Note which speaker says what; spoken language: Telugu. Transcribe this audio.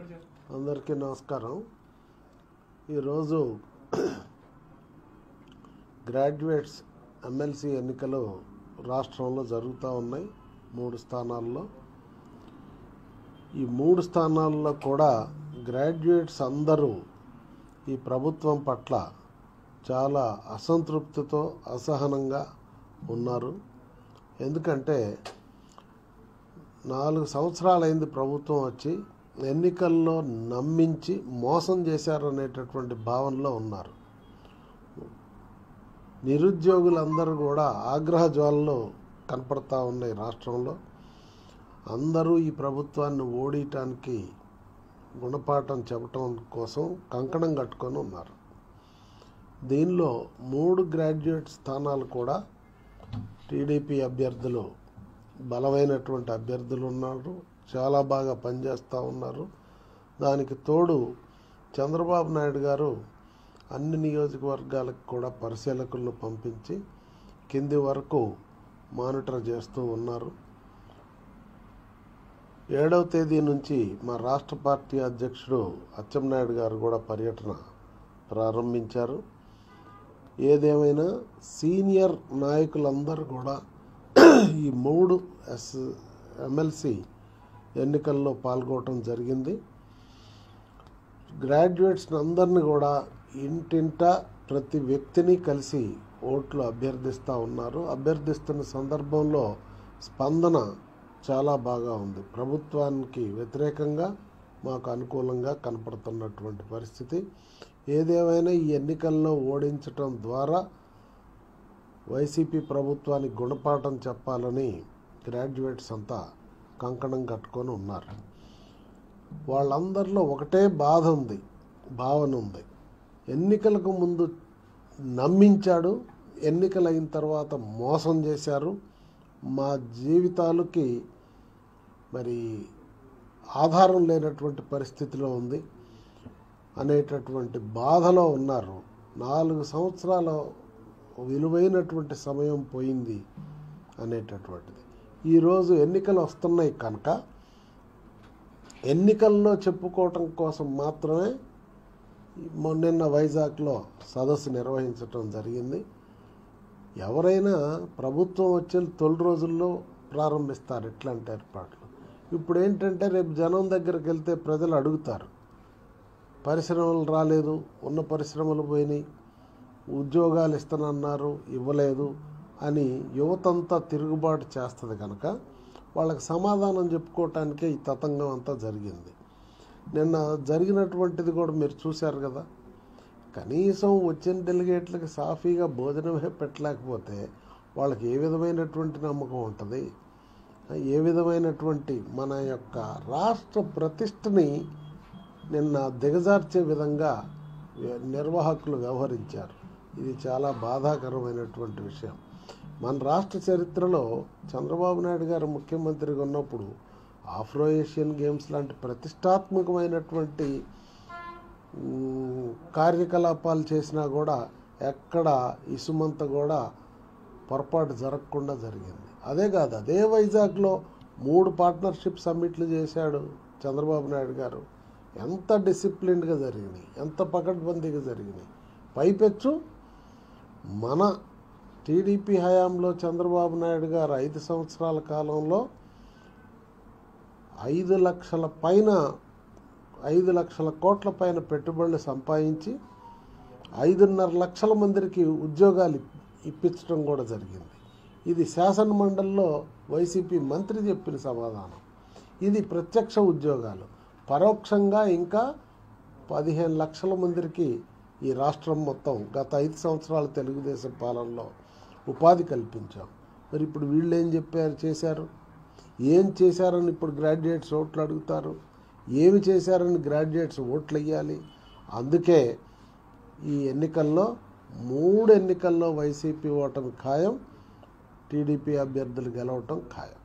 Speaker 1: మాట్లాడారు
Speaker 2: అందరికీ నమస్కారం ఈరోజు గ్రాడ్యుయేట్స్ ఎమ్మెల్సీ ఎన్నికలు రాష్ట్రంలో జరుగుతూ ఉన్నాయి మూడు స్థానాల్లో ఈ మూడు స్థానాల్లో కూడా గ్రాడ్యుయేట్స్ అందరూ ఈ ప్రభుత్వం పట్ల చాలా అసంతృప్తితో అసహనంగా ఉన్నారు ఎందుకంటే నాలుగు సంవత్సరాలైంది ప్రభుత్వం వచ్చి ఎన్నికల్లో నమ్మించి మోసం చేశారనేటటువంటి భావనలో ఉన్నారు నిరుద్యోగులందరూ కూడా ఆగ్రహ జ్వాలలు కనపడతా ఉన్నాయి రాష్ట్రంలో అందరూ ఈ ప్రభుత్వాన్ని ఓడియటానికి గుణపాఠం చెప్పటం కోసం కంకణం కట్టుకొని ఉన్నారు దీనిలో మూడు గ్రాడ్యుయేట్ స్థానాలు కూడా టీడీపీ అభ్యర్థులు బలమైనటువంటి అభ్యర్థులు ఉన్నారు చాలా బాగా పనిచేస్తూ ఉన్నారు దానికి తోడు చంద్రబాబు నాయుడు గారు అన్ని నియోజకవర్గాలకు కూడా పరిశీలకులను పంపించి కింది వరకు మానిటర్ చేస్తూ ఉన్నారు ఏడవ తేదీ నుంచి మా రాష్ట్ర పార్టీ అధ్యక్షుడు అచ్చెన్నాయుడు గారు కూడా పర్యటన ప్రారంభించారు ఏదేమైనా సీనియర్ నాయకులందరూ కూడా ఈ మూడు ఎస్ ఎమ్మెల్సీ ఎన్నికల్లో పాల్గొనడం జరిగింది గ్రాడ్యుయేట్స్ అందరిని కూడా ఇంటింట ప్రతి వ్యక్తిని కలిసి ఓట్లు అభ్యర్థిస్తూ ఉన్నారు అభ్యర్థిస్తున్న సందర్భంలో స్పందన చాలా బాగా ఉంది ప్రభుత్వానికి వ్యతిరేకంగా మాకు అనుకూలంగా కనపడుతున్నటువంటి పరిస్థితి ఏదేమైనా ఈ ఎన్నికల్లో ఓడించటం ద్వారా వైసీపీ ప్రభుత్వానికి గుణపాఠం చెప్పాలని గ్రాడ్యుయేట్స్ అంతా కంకణం కట్టుకొని ఉన్నారు వాళ్ళందరిలో ఒకటే బాధ ఉంది భావన ఉంది ఎన్నికలకు ముందు నమ్మించాడు ఎన్నికలు అయిన తర్వాత మోసం చేశారు మా జీవితాలకి మరి ఆధారం లేనటువంటి పరిస్థితిలో ఉంది అనేటటువంటి బాధలో ఉన్నారు నాలుగు సంవత్సరాల విలువైనటువంటి సమయం పోయింది అనేటటువంటిది ఈరోజు ఎన్నికలు వస్తున్నాయి కనుక ఎన్నికల్లో చెప్పుకోవటం కోసం మాత్రమే మొన్న వైజాగ్లో సదస్సు నిర్వహించటం జరిగింది ఎవరైనా ప్రభుత్వం వచ్చే తొలి రోజుల్లో ప్రారంభిస్తారు ఇట్లాంటి ఏర్పాట్లు ఇప్పుడు ఏంటంటే రేపు జనం దగ్గరికి వెళ్తే ప్రజలు అడుగుతారు పరిశ్రమలు రాలేదు ఉన్న పరిశ్రమలు పోయినాయి ఉద్యోగాలు ఇస్తానన్నారు ఇవ్వలేదు అని యువతంతా తిరుగుబాటు చేస్తుంది కనుక వాళ్ళకి సమాధానం చెప్పుకోవటానికే ఈ తతంగం అంతా జరిగింది నిన్న జరిగినటువంటిది కూడా మీరు చూశారు కదా కనీసం వచ్చిన డెలిగేట్లకి సాఫీగా భోజనమే పెట్టలేకపోతే వాళ్ళకి ఏ విధమైనటువంటి నమ్మకం ఉంటుంది ఏ విధమైనటువంటి మన యొక్క రాష్ట్ర ప్రతిష్టని నిన్న దిగజార్చే విధంగా నిర్వాహకులు వ్యవహరించారు ఇది చాలా బాధాకరమైనటువంటి విషయం మన రాష్ట్ర చరిత్రలో చంద్రబాబు నాయుడు గారు ముఖ్యమంత్రిగా ఉన్నప్పుడు ఆఫ్రో ఏషియన్ గేమ్స్ లాంటి ప్రతిష్టాత్మకమైనటువంటి ఉమ్, కార్యకలాపాలు చేసినా కూడా ఎక్కడ ఇసుమంత కూడా పొరపాటు జరగకుండా జరిగింది అదే కాదు అదే వైజాగ్లో మూడు పార్ట్నర్షిప్ సమ్మిట్లు చేశాడు చంద్రబాబు నాయుడు గారు ఎంత డిసిప్లిన్డ్గా జరిగినాయి ఎంత పకడ్బందీగా జరిగినాయి పైపెచ్చు మన టీడీపీ హయాంలో చంద్రబాబు నాయుడు గారు ఐదు సంవత్సరాల కాలంలో ఐదు లక్షల పైన ఐదు లక్షల కోట్ల పైన పెట్టుబడులు సంపాదించి ఐదున్నర లక్షల మందికి ఉద్యోగాలు ఇప్పించడం కూడా జరిగింది ఇది శాసన మండలిలో వైసీపీ మంత్రి చెప్పిన సమాధానం ఇది ప్రత్యక్ష ఉద్యోగాలు పరోక్షంగా ఇంకా పదిహేను లక్షల మందికి ఈ రాష్ట్రం మొత్తం గత ఐదు సంవత్సరాల తెలుగుదేశం పాలనలో ఉపాధి కల్పించాం మరి ఇప్పుడు వీళ్ళు ఏం చెప్పారు చేశారు ఏం చేశారని ఇప్పుడు గ్రాడ్యుయేట్స్ ఓట్లు అడుగుతారు ఏమి చేశారని గ్రాడ్యుయేట్స్ ఓట్లు వేయాలి అందుకే ఈ ఎన్నికల్లో మూడు ఎన్నికల్లో వైసీపీ ఓటమి ఖాయం టీడీపీ అభ్యర్థులు గెలవటం ఖాయం